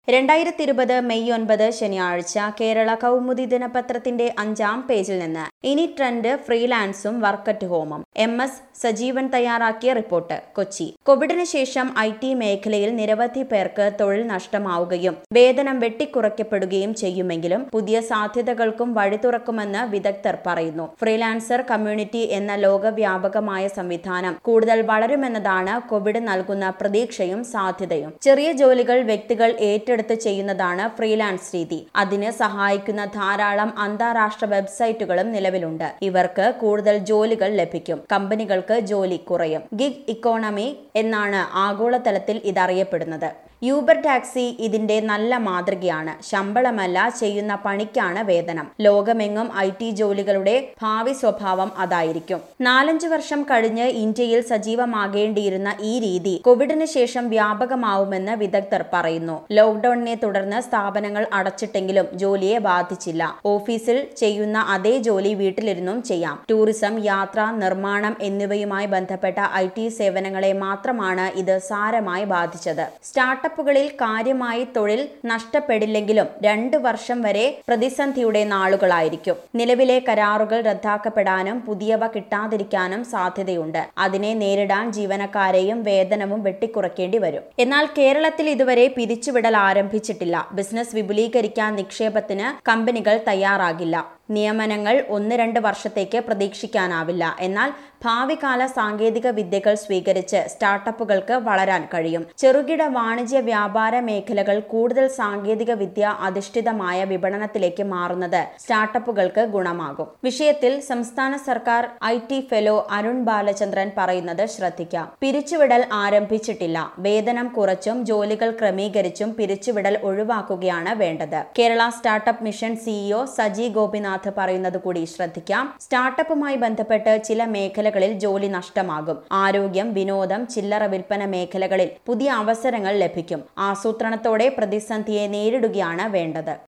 രണ്ടായിരത്തി ഇരുപത് മെയ് ഒൻപത് ശനിയാഴ്ച കേരള കൗമുദി ദിനപത്രത്തിന്റെ അഞ്ചാം പേജിൽ നിന്ന് ഇനി ട്രെൻഡ് ഫ്രീലാൻസും വർക്ക് അറ്റ് ഹോമും എം എസ് സജീവൻ തയ്യാറാക്കിയ റിപ്പോർട്ട് കൊച്ചി കോവിഡിന് ശേഷം ഐ ടി മേഖലയിൽ നിരവധി പേർക്ക് തൊഴിൽ നഷ്ടമാവുകയും വേതനം വെട്ടിക്കുറയ്ക്കപ്പെടുകയും ചെയ്യുമെങ്കിലും പുതിയ സാധ്യതകൾക്കും വഴി തുറക്കുമെന്ന് വിദഗ്ധർ പറയുന്നു ഫ്രീലാൻസർ കമ്മ്യൂണിറ്റി എന്ന ലോകവ്യാപകമായ സംവിധാനം കൂടുതൽ വളരുമെന്നതാണ് കോവിഡ് നൽകുന്ന പ്രതീക്ഷയും സാധ്യതയും ചെറിയ ജോലികൾ വ്യക്തികൾ ഏറ്റെടുത്ത് ചെയ്യുന്നതാണ് ഫ്രീലാൻസ് രീതി അതിന് സഹായിക്കുന്ന ധാരാളം അന്താരാഷ്ട്ര വെബ്സൈറ്റുകളും നിലവിലുണ്ട് ഇവർക്ക് കൂടുതൽ ജോലികൾ ലഭിക്കും കമ്പനികൾക്ക് ജോലി കുറയും ഗിഗ് ഇക്കോണമി എന്നാണ് ആഗോളതലത്തിൽ ഇതറിയപ്പെടുന്നത് യൂബർ ടാക്സി ഇതിന്റെ നല്ല മാതൃകയാണ് ശമ്പളമല്ല ചെയ്യുന്ന പണിക്കാണ് വേതനം ലോകമെങ്ങും ഐ ടി ജോലികളുടെ ഭാവി സ്വഭാവം അതായിരിക്കും നാലഞ്ചു വർഷം കഴിഞ്ഞ് ഇന്ത്യയിൽ സജീവമാകേണ്ടിയിരുന്ന ഈ രീതി കോവിഡിന് ശേഷം വ്യാപകമാവുമെന്ന് വിദഗ്ധർ പറയുന്നു ലോക്ഡൌണിനെ തുടർന്ന് സ്ഥാപനങ്ങൾ അടച്ചിട്ടെങ്കിലും ജോലിയെ ബാധിച്ചില്ല ഓഫീസിൽ ചെയ്യുന്ന അതേ ജോലി വീട്ടിലിരുന്നും ചെയ്യാം ടൂറിസം യാത്ര നിർമ്മാണം എന്നിവയുമായി ബന്ധപ്പെട്ട ഐ ടി സേവനങ്ങളെ മാത്രമാണ് ഇത് സാരമായി ബാധിച്ചത് സ്റ്റാർട്ടപ്പുകളിൽ കാര്യമായി തൊഴിൽ നഷ്ടപ്പെടില്ലെങ്കിലും രണ്ട് വർഷം വരെ പ്രതിസന്ധിയുടെ നാളുകളായിരിക്കും നിലവിലെ കരാറുകൾ റദ്ദാക്കപ്പെടാനും പുതിയവ കിട്ടാതിരിക്കാനും സാധ്യതയുണ്ട് അതിനെ നേരിടാൻ ജീവനക്കാരെയും വേതനവും വെട്ടിക്കുറയ്ക്കേണ്ടി വരും എന്നാൽ കേരളത്തിൽ ഇതുവരെ പിരിച്ചുവിടൽ ആരംഭിച്ചിട്ടില്ല ബിസിനസ് വിപുലീകരിക്കാൻ നിക്ഷേപത്തിന് കമ്പനികൾ തയ്യാറാകില്ല നിയമനങ്ങൾ ഒന്ന് രണ്ട് വർഷത്തേക്ക് പ്രതീക്ഷിക്കാനാവില്ല എന്നാൽ ഭാവികാല സാങ്കേതിക വിദ്യകൾ സ്വീകരിച്ച് സ്റ്റാർട്ടപ്പുകൾക്ക് വളരാൻ കഴിയും ചെറുകിട വാണിജ്യ വ്യാപാര മേഖലകൾ കൂടുതൽ സാങ്കേതിക വിദ്യ അധിഷ്ഠിതമായ വിപണനത്തിലേക്ക് മാറുന്നത് സ്റ്റാർട്ടപ്പുകൾക്ക് ഗുണമാകും വിഷയത്തിൽ സംസ്ഥാന സർക്കാർ I T fellow Arun Balachandran പറയുന്നത് ശ്രദ്ധിക്കാം പിരിച്ചുവിടൽ ആരംഭിച്ചിട്ടില്ല വേതനം കുറച്ചും ജോലികൾ ക്രമീകരിച്ചും പിരിച്ചുവിടൽ ഒഴിവാക്കുകയാണ് വേണ്ടത് Kerala startup mission CEO Saji Gopinath പറയുന്നത് കൂടി ശ്രദ്ധിക്കാം സ്റ്റാർട്ടപ്പുമായി ബന്ധപ്പെട്ട് ചില മേഖലകളിൽ ജോലി നഷ്ടമാകും ആരോഗ്യം വിനോദം ചില്ലറ വിൽപ്പന മേഖലകളിൽ പുതിയ അവസരങ്ങൾ ലഭിക്കും ആസൂത്രണത്തോടെ പ്രതിസന്ധിയെ നേരിടുകയാണ് വേണ്ടത്